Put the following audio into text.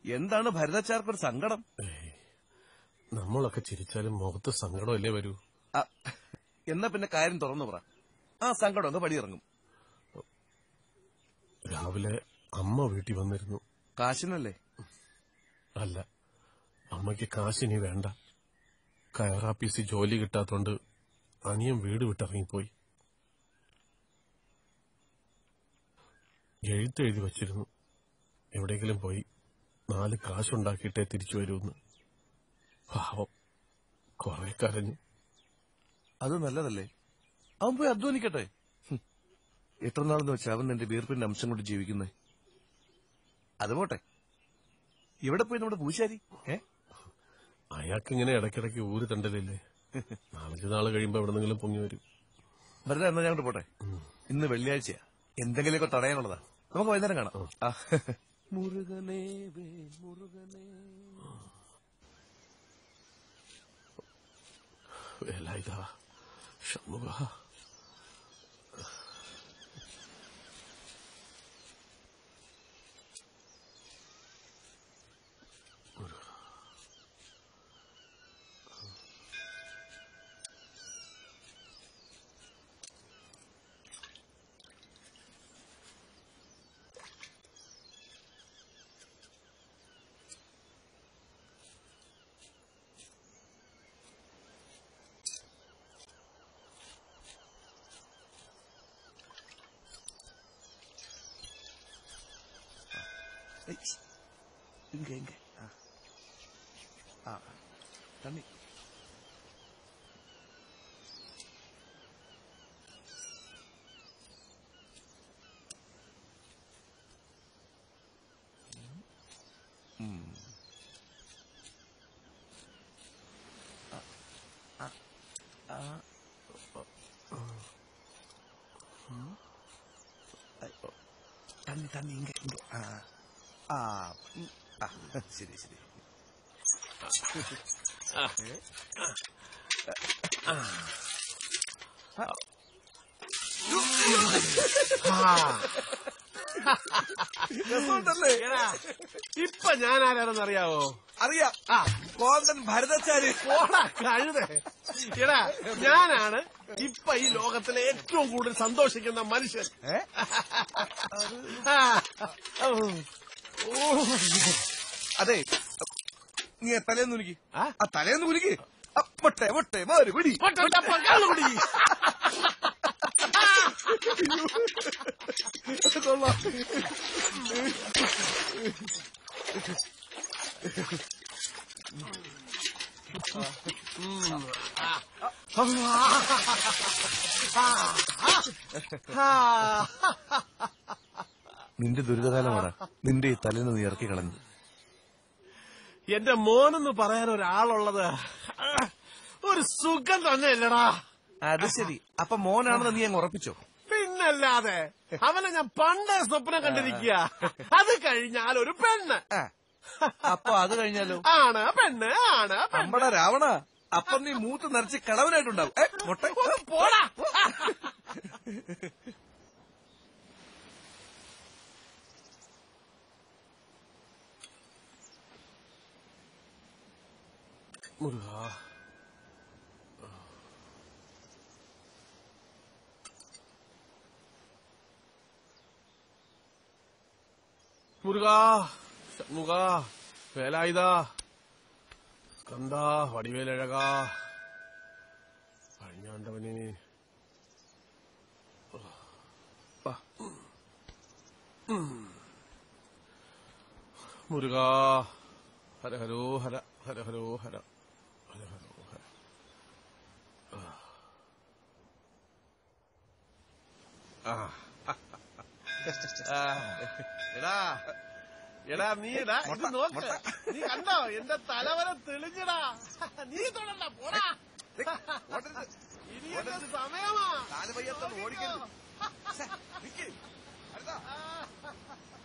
എന്താണ് ഭരതച്ചാർക്കൊരു സങ്കടം ഏയ്, നമ്മളൊക്കെ ചിരിച്ചാലും മുഖത്ത് സങ്കടമല്ലേ വരൂ ആ, എന്നാ പിന്നെ കാര്യം തുറന്നു പറ ആ സങ്കടം അങ്ങ് പടിയിറങ്ങും രാവിലെ അമ്മ വീട്ടിൽ വന്നിരുന്നു കാശിനല്ലേ അല്ല അമ്മയ്ക്ക് കാശിനി വേണ്ട കയറാപ്പീസി ജോലി കിട്ടാത്തോണ്ട് അനിയൻ വീട് വിട്ടിറങ്ങിപ്പോയി എഴുത്തെഴുതി വച്ചിരുന്നു എവിടെയെങ്കിലും പോയി നാല് കാശുണ്ടാക്കിയിട്ടേ തിരിച്ചു വരൂന്ന് പാവം കുറെ കരഞ്ഞു അത് നല്ലതല്ലേ അവൻ പോയി അധ്വാനിക്കട്ടെ ഹും. എത്ര നാളെന്ന് വെച്ചാ അവൻ നിന്റെ വീർപ്പിന്റെ അംശം കൊണ്ട് ജീവിക്കുന്നേ അത് പോട്ടെ ഇവിടെ പോയി നമ്മുടെ പൂശാരി ഏ അയാൾക്കിങ്ങനെ ഇടയ്ക്കിടയ്ക്ക് ഊര് തണ്ടലില്ലേ നാലഞ്ച് നാള് കഴിയുമ്പോ എവിടെന്നെങ്കിലും പൊങ്ങി വരും വെറുതെ എന്നാ ഞങ്ങോട്ട് പോട്ടെ ഇന്ന് വെള്ളിയാഴ്ചയാ എന്തെങ്കിലുമൊക്കെ തടയാനുള്ളതാ നമുക്ക് വൈകുന്നേരം കാണാം ആ. മുരുകനേ വേ മുരുകനേ വേലായുധ ഷൺമുഖ ഏയ്. ഇങ്ക ഇങ്ക ആ. ആ തണ്ണി തണ്ണി തണ്ണി ഇങ്ക ഇങ്ക ആ ആ ഉം. ആ ശരി ശരി രസമുണ്ടല്ലേ ഇപ്പൊ ഞാൻ ആരാണെന്ന് അറിയാവോ അറിയാം ആ കോന്തൻ ഭരതച്ചാരി പോടാ കഴുതേ എടാ ഞാനാണ് ഇപ്പൊ ഈ ലോകത്തിലെ ഏറ്റവും കൂടുതൽ സന്തോഷിക്കുന്ന മനുഷ്യൻ ഏ? ആ, ഓ, ഓ. അതെ നീ ആ തലേന്ന് കുനിക്ക് ആ? ആ തലേന്ന് കുനിക്ക് ആ, മുട്ടെ മുട്ടെ മാറി പിടി പൊട്ടപ്പ കള്ളുകുടി. കൊള്ളാം ആ. നിന്റെ ദുരിതകാലമാണ് നിന്റെ ഈ തലേന്ന് നീ ഇറക്കി കളഞ്ഞത് എന്റെ മോനെന്ന് പറയാൻ ഒരാളുള്ളത് ആ, ഒരു സുഖം തന്നെ അല്ലടാ അത് ശരി അപ്പൊ മോനാണെന്ന് നീ അങ്ങ് ഉറപ്പിച്ചോ പിന്നല്ലാതെ അവനെ ഞാൻ പണ്ടേ സ്വപ്നം കണ്ടിരിക്കുക അത് കഴിഞ്ഞാൽ ഒരു പെണ്ണ് ആ. അപ്പൊ അത് കഴിഞ്ഞാലോ ആണ് പെണ്ണ് ആണ് പെണ്ണ് അമ്പട രാവണ അപ്പൊ നീ മൂത്ത് നിറച്ച് കളവനായിട്ടുണ്ടാവും ഏ, മുട്ട ഒന്ന് പോടാ മുരുക മുരുക ഷൺമുഖ വേലായുധ കന്ത വടിവേലഴക കഴിഞ്ഞാണ്ടവനെ മുരുക ഹര ഹരോ ഹര ഹര ഹരോ ഹര ഹര ഹരോ ഹര ആ. ആ. എടാ എടാ നീ എടാ ഇത് നോക്ക് നീ കണ്ടോ എന്റെ തലവര തെളിഞ്ഞടാ നീ തൊടണ്ട പോടാ ഇനി എന്റെ സമയമാ കാല് വയ്യാത്തോണ്ട് ഓടിക്കരുത്. നിക്ക്. അടുത്ത.